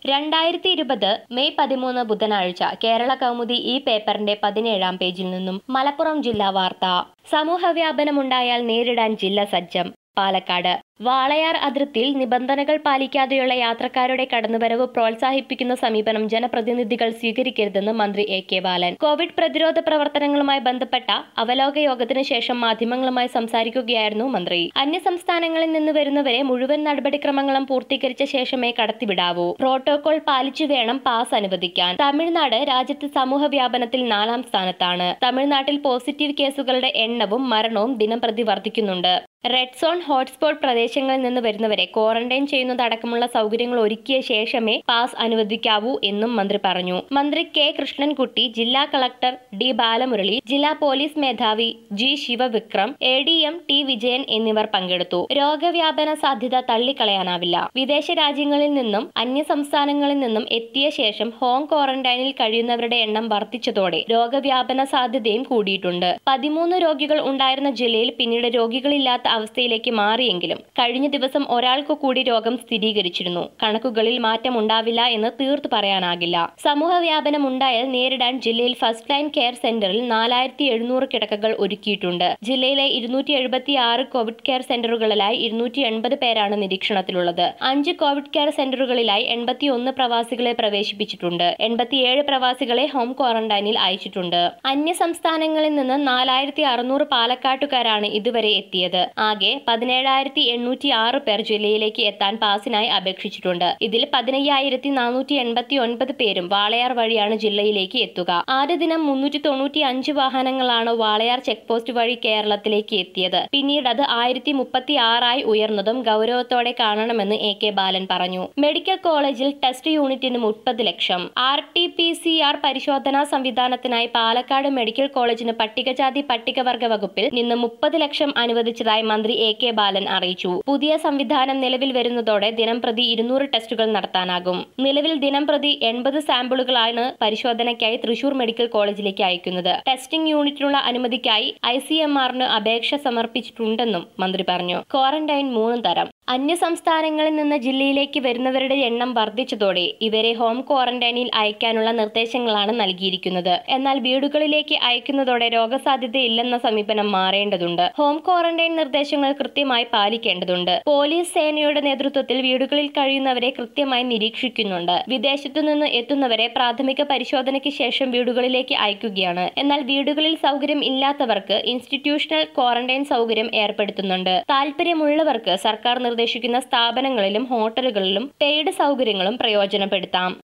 രണ്ടായിരത്തി ഇരുപത് മെയ് പതിമൂന്ന് ബുധനാഴ്ച കേരള കൗമുദി ഈ പേപ്പറിന്റെ പതിനേഴാം പേജിൽ നിന്നും മലപ്പുറം ജില്ലാ വാർത്ത സമൂഹ വ്യാപനമുണ്ടായാൽ നേരിടാൻ ജില്ല സജ്ജം പാലക്കാട് വാളയാർ അതിർത്തിയിൽ നിബന്ധനകൾ പാലിക്കാതെയുള്ള യാത്രക്കാരുടെ കടന്നുവരവ് പ്രോത്സാഹിപ്പിക്കുന്ന സമീപനം ജനപ്രതിനിധികൾ സ്വീകരിക്കരുതെന്ന് മന്ത്രി എ കെ ബാലൻ കോവിഡ് പ്രതിരോധ പ്രവർത്തനങ്ങളുമായി ബന്ധപ്പെട്ട അവലോക യോഗത്തിന് ശേഷം മാധ്യമങ്ങളുമായി സംസാരിക്കുകയായിരുന്നു മന്ത്രി അന്യസംസ്ഥാനങ്ങളിൽ നിന്ന് വരുന്നവരെ മുഴുവൻ നടപടിക്രമങ്ങളും പൂർത്തീകരിച്ച ശേഷമേ കടത്തിവിടാവൂ പ്രോട്ടോകോൾ പാലിച്ചു വേണം പാസ് അനുവദിക്കാൻ തമിഴ്നാട് രാജ്യത്ത് സമൂഹ വ്യാപനത്തിൽ നാലാം സ്ഥാനത്താണ് തമിഴ്നാട്ടിൽ പോസിറ്റീവ് കേസുകളുടെ എണ്ണവും മരണവും ദിനം പ്രതി വർദ്ധിക്കുന്നുണ്ട് റെഡ് സോൺ ഹോട്ട്സ്പോട്ട് പ്രദേശങ്ങളിൽ നിന്ന് വരുന്നവരെ ക്വാറന്റൈൻ ചെയ്യുന്നതടക്കമുള്ള സൗകര്യങ്ങൾ ഒരുക്കിയ ശേഷമേ പാസ് അനുവദിക്കാവൂ എന്നും മന്ത്രി പറഞ്ഞു മന്ത്രി കെ കൃഷ്ണൻകുട്ടി ജില്ലാ കളക്ടർ ഡി ബാലമുരളി ജില്ലാ പോലീസ് മേധാവി G Sivavikram A D M T Vijayan എന്നിവർ പങ്കെടുത്തു രോഗവ്യാപന സാധ്യത തള്ളിക്കളയാനാവില്ല വിദേശ രാജ്യങ്ങളിൽ നിന്നും അന്യ സംസ്ഥാനങ്ങളിൽ നിന്നും എത്തിയ ശേഷം ഹോം ക്വാറന്റൈനിൽ കഴിയുന്നവരുടെ എണ്ണം വർദ്ധിച്ചതോടെ രോഗവ്യാപന സാധ്യതയും കൂടിയിട്ടുണ്ട് പതിമൂന്ന് രോഗികൾ ഉണ്ടായിരുന്ന ജില്ലയിൽ പിന്നീട് രോഗികളില്ലാത്ത അവസ്ഥയിലേക്ക് മാറിയെങ്കിലും കഴിഞ്ഞ ദിവസം ഒരാൾക്ക് കൂടി രോഗം സ്ഥിരീകരിച്ചിരുന്നു കണക്കുകളിൽ മാറ്റം ഉണ്ടാവില്ല എന്ന് തീർത്തു പറയാനാകില്ല സമൂഹ വ്യാപനം ഉണ്ടായാൽ നേരിടാൻ ജില്ലയിൽ ഫസ്റ്റ് ലൈൻ കെയർ സെന്ററിൽ നാലായിരത്തി എഴുന്നൂറ് കിടക്കകൾ ഒരുക്കിയിട്ടുണ്ട് ജില്ലയിലെ ഇരുന്നൂറ്റി എഴുപത്തി ആറ് കോവിഡ് കെയർ സെന്ററുകളിലായി ഇരുന്നൂറ്റി എൺപത് പേരാണ് നിരീക്ഷണത്തിലുള്ളത് അഞ്ച് കോവിഡ് കെയർ സെന്ററുകളിലായി എൺപത്തി ഒന്ന് പ്രവാസികളെ പ്രവേശിപ്പിച്ചിട്ടുണ്ട് എൺപത്തിയേഴ് പ്രവാസികളെ ഹോം ക്വാറന്റൈനിൽ അയച്ചിട്ടുണ്ട് അന്യ സംസ്ഥാനങ്ങളിൽ നിന്ന് നാലായിരത്തി അറുന്നൂറ് പാലക്കാട്ടുകാരാണ് ഇതുവരെ എത്തിയത് ആകെ പതിനേഴായിരത്തി എണ്ണൂറ്റി ആറ് പേർ ജില്ലയിലേക്ക് എത്താൻ പാസിനായി അപേക്ഷിച്ചിട്ടുണ്ട് ഇതിൽ പതിനയ്യായിരത്തി നാനൂറ്റി എൺപത്തി ഒൻപത് പേരും വാളയാർ വഴിയാണ് ജില്ലയിലേക്ക് എത്തുക ആദ്യ ദിനം മുന്നൂറ്റി തൊണ്ണൂറ്റി അഞ്ച് വാഹനങ്ങളാണ് വാളയാർ ചെക്ക് പോസ്റ്റ് വഴി കേരളത്തിലേക്ക് എത്തിയത് പിന്നീട് അത് ആയിരത്തി മുപ്പത്തി ആറായി ഉയർന്നതും ഗൗരവത്തോടെ കാണണമെന്ന് എ കെ ബാലൻ പറഞ്ഞു മെഡിക്കൽ കോളേജിൽ ടെസ്റ്റ് യൂണിറ്റിന് മുപ്പത് ലക്ഷം R T P C R പരിശോധനാ സംവിധാനത്തിനായി പാലക്കാട് മെഡിക്കൽ കോളേജിന് പട്ടികജാതി പട്ടികവർഗ വകുപ്പിൽ നിന്ന് മുപ്പത് ലക്ഷം അനുവദിച്ചതായി മന്ത്രി എ കെ ബാലൻ അറിയിച്ചു പുതിയ സംവിധാനം നിലവിൽ വരുന്നതോടെ ദിനം പ്രതി ഇരുന്നൂറ് ടെസ്റ്റുകൾ നടത്താനാകും നിലവിൽ ദിനം പ്രതി എൺപത് സാമ്പിളുകളാണ് പരിശോധനയ്ക്കായി തൃശൂർ മെഡിക്കൽ കോളേജിലേക്ക് അയക്കുന്നത് ടെസ്റ്റിംഗ് യൂണിറ്റിനുള്ള അനുമതിക്കായി ഐ സി എം ആറിന് അപേക്ഷ സമർപ്പിച്ചിട്ടുണ്ടെന്നും മന്ത്രി പറഞ്ഞു ക്വാറന്റൈൻ മൂന്ന് തരം അന്യ സംസ്ഥാനങ്ങളിൽ നിന്ന് ജില്ലയിലേക്ക് വരുന്നവരുടെ എണ്ണം വർദ്ധിച്ചതോടെ ഇവരെ ഹോം ക്വാറന്റൈനിൽ അയക്കാനുള്ള നിർദ്ദേശങ്ങളാണ് നൽകിയിരിക്കുന്നത് എന്നാൽ വീടുകളിലേക്ക് അയക്കുന്നതോടെ രോഗസാധ്യതയില്ലെന്ന സമീപനം മാറേണ്ടതുണ്ട് ഹോം ക്വാറന്റൈൻ നിർദ്ദേശങ്ങൾ കൃത്യമായി പാലിക്കേണ്ടതുണ്ട് പോലീസ് സേനയുടെ നേതൃത്വത്തിൽ വീടുകളിൽ കഴിയുന്നവരെ കൃത്യമായി നിരീക്ഷിക്കുന്നുണ്ട് വിദേശത്തു നിന്ന് എത്തുന്നവരെ പ്രാഥമിക പരിശോധനയ്ക്ക് ശേഷം വീടുകളിലേക്ക് അയക്കുകയാണ് എന്നാൽ വീടുകളിൽ സൗകര്യം ഇല്ലാത്തവർക്ക് ഇൻസ്റ്റിറ്റ്യൂഷണൽ ക്വാറന്റൈൻ സൗകര്യം ഏർപ്പെടുത്തുന്നുണ്ട് താല്പര്യമുള്ളവർക്ക് സർക്കാർ നിർദ്ദേശിക്കുന്ന സ്ഥാപനങ്ങളിലും ഹോട്ടലുകളിലും പെയ്ഡ് സൗകര്യങ്ങളും പ്രയോജനപ്പെടുത്താം